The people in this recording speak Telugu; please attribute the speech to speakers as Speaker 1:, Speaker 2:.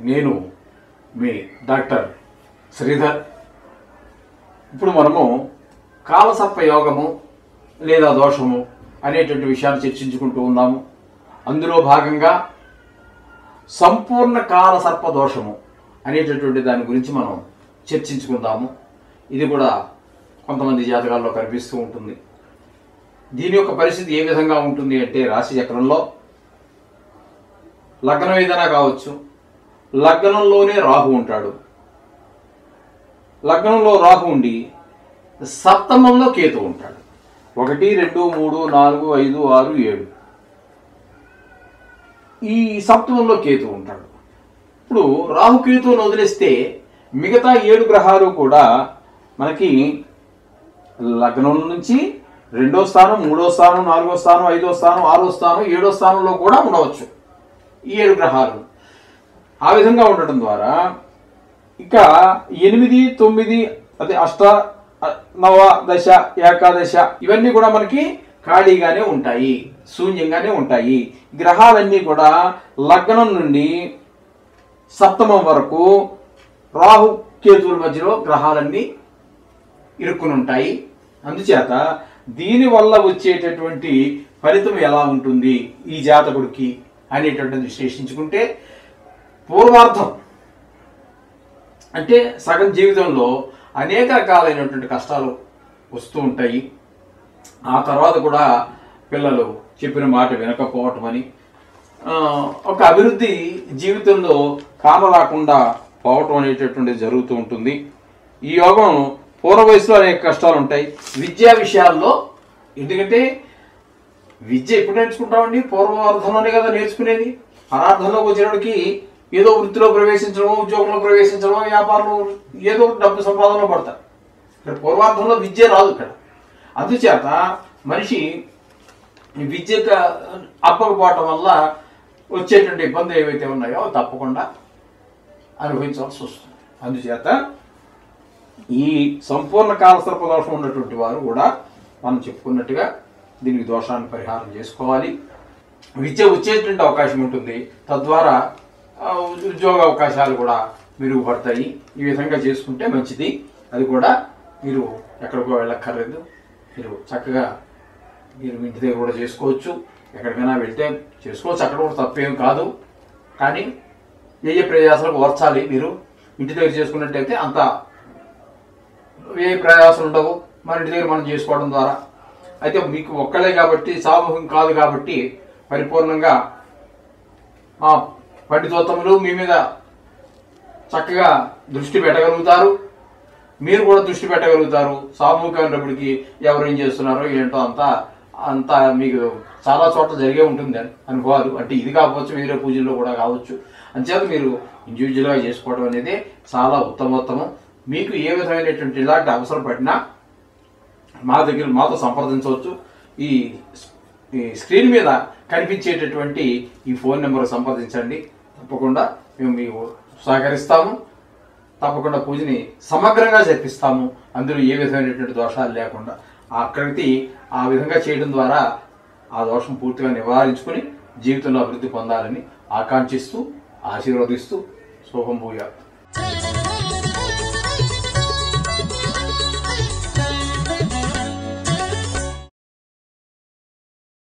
Speaker 1: నేను మీ డాక్టర్ శ్రీధర్ ఇప్పుడు మనము కాలసర్ప యోగము లేదా దోషము అనేటువంటి విషయాలు చర్చించుకుంటూ ఉన్నాము అందులో భాగంగా సంపూర్ణ కాలసర్ప దోషము అనేటటువంటి దాని గురించి మనం చర్చించుకుందాము ఇది కూడా కొంతమంది జాతకాల్లో కనిపిస్తూ ఉంటుంది దీని యొక్క పరిస్థితి ఏ విధంగా ఉంటుంది అంటే రాశి చక్రంలో లగ్నం ఏదైనా కావచ్చు లగ్నంలోనే రాహు ఉంటాడు లగ్నంలో రాహు ఉండి సప్తమంలో కేతు ఉంటాడు ఒకటి రెండు మూడు నాలుగు ఐదు ఆరు ఏడు ఈ సప్తమంలో కేతు ఉంటాడు ఇప్పుడు రాహుకేతువును వదిలేస్తే మిగతా ఏడు గ్రహాలు కూడా మనకి లగ్నం నుంచి రెండో స్థానం మూడో స్థానం నాలుగో స్థానం ఐదో స్థానం ఆరో స్థానం ఏడో స్థానంలో కూడా ఉండవచ్చు ఈ ఏడు గ్రహాలు ఆ విధంగా ఉండటం ద్వారా ఇక ఎనిమిది తొమ్మిది అదే అష్ట అ- నవ దశ ఏకాదశ ఇవన్నీ కూడా మనకి ఖాళీగానే ఉంటాయి శూన్యంగానే ఉంటాయి గ్రహాలన్నీ కూడా లగ్నం నుండి సప్తమం వరకు రాహు కేతువుల మధ్యలో గ్రహాలన్నీ ఇరుక్కుని ఉంటాయి అందుచేత దీని వల్ల వచ్చేటటువంటి ఫలితం ఎలా ఉంటుంది ఈ జాతకుడికి అనేటటువంటిది విశ్లేషించుకుంటే పూర్వార్థం అంటే సగం జీవితంలో అనేక రకాలైనటువంటి కష్టాలు వస్తూ ఉంటాయి ఆ తర్వాత కూడా పిల్లలు చెప్పిన మాట వినకపోవటం అని ఆ, ఒక అభివృద్ధి జీవితంలో కానరాకుండా పోవటం అనేటటువంటిది జరుగుతూ ఉంటుంది ఈ యోగం పూర్వ వయసులో అనేక కష్టాలు ఉంటాయి విద్యా విషయాల్లో ఎందుకంటే విద్య ఎప్పుడు నేర్చుకుంటామండి పూర్వార్థంలోనే కదా నేర్చుకునేది పరార్థంలోకి వచ్చినప్పటికి ఏదో వృత్తిలో ప్రవేశించడం ఉద్యోగంలో ప్రవేశించడం వ్యాపారంలో ఏదో ఒకటి డబ్బు సంపాదనలో పడతారు ఇక్కడ పూర్వార్థంలో విద్య రాదు ఇక్కడ అందుచేత మనిషి ఈ విద్యకు అప్పకపోవటం వల్ల వచ్చేటువంటి ఇబ్బందులు ఏవైతే ఉన్నాయో అవి తప్పకుండా అనుభవించాల్సి వస్తుంది అందుచేత ఈ సంపూర్ణ కాలసర్ప దోషం ఉన్నటువంటి వారు కూడా మనం చెప్పుకున్నట్టుగా దీనికి దోషాన్ని పరిహారం చేసుకోవాలి విద్య వచ్చేటువంటి అవకాశం ఉంటుంది తద్వారా ఆ, ఉద్యోగ అవకాశాలు కూడా మెరుగుపడతాయి ఈ విధంగా చేసుకుంటే మంచిది అది కూడా మీరు ఎక్కడికో వెళ్ళక్కర్లేదు మీరు చక్కగా మీరు ఇంటి దగ్గర కూడా చేసుకోవచ్చు ఎక్కడికైనా వెళ్తే చేసుకోవచ్చు అక్కడ కూడా తప్పేం కాదు కానీ ఏ ఏ ప్రయాసాలకు ఓర్చాలి మీరు ఇంటి దగ్గర చేసుకున్నట్టయితే అంత ఏ ప్రయాసాలు ఉండవు మన ఇంటి దగ్గర మనం చేసుకోవడం ద్వారా అయితే మీకు ఒక్కలే కాబట్టి సామూహికం కాదు కాబట్టి పరిపూర్ణంగా మా పండితోత్తములు మీ మీద చక్కగా దృష్టి పెట్టగలుగుతారు మీరు కూడా దృష్టి పెట్టగలుగుతారు సామూహికమైనప్పటికీ ఎవరు ఏం చేస్తున్నారో ఏంటో అంతా అంతా మీకు చాలా చోట్ల జరిగే ఉంటుంది అని అనుకోవాలి అంటే ఇది కావచ్చు వేరే పూజల్లో కూడా కావచ్చు అంచేత మీరు ఇండివిజువల్గా చేసుకోవడం అనేది చాలా ఉత్తమోత్తమం మీకు ఏ విధమైనటువంటి ఇలాంటి అవసరం పడినా మా దగ్గర మాతో సంప్రదించవచ్చు ఈ ఈ స్క్రీన్ మీద కనిపించేటటువంటి ఈ ఫోన్ నెంబర్ సంప్రదించండి తప్పకుండా మేము మీకు సహకరిస్తాము తప్పకుండా పూజని సమగ్రంగా జరిపిస్తాము అందులో ఏ విధమైనటువంటి దోషాలు లేకుండా ఆ ప్రకృతి ఆ విధంగా చేయడం ద్వారా ఆ దోషం పూర్తిగా నివారించుకుని జీవితంలో అభివృద్ధి పొందాలని ఆకాంక్షిస్తూ ఆశీర్వదిస్తూ శుభం భూయాత్
Speaker 2: Thank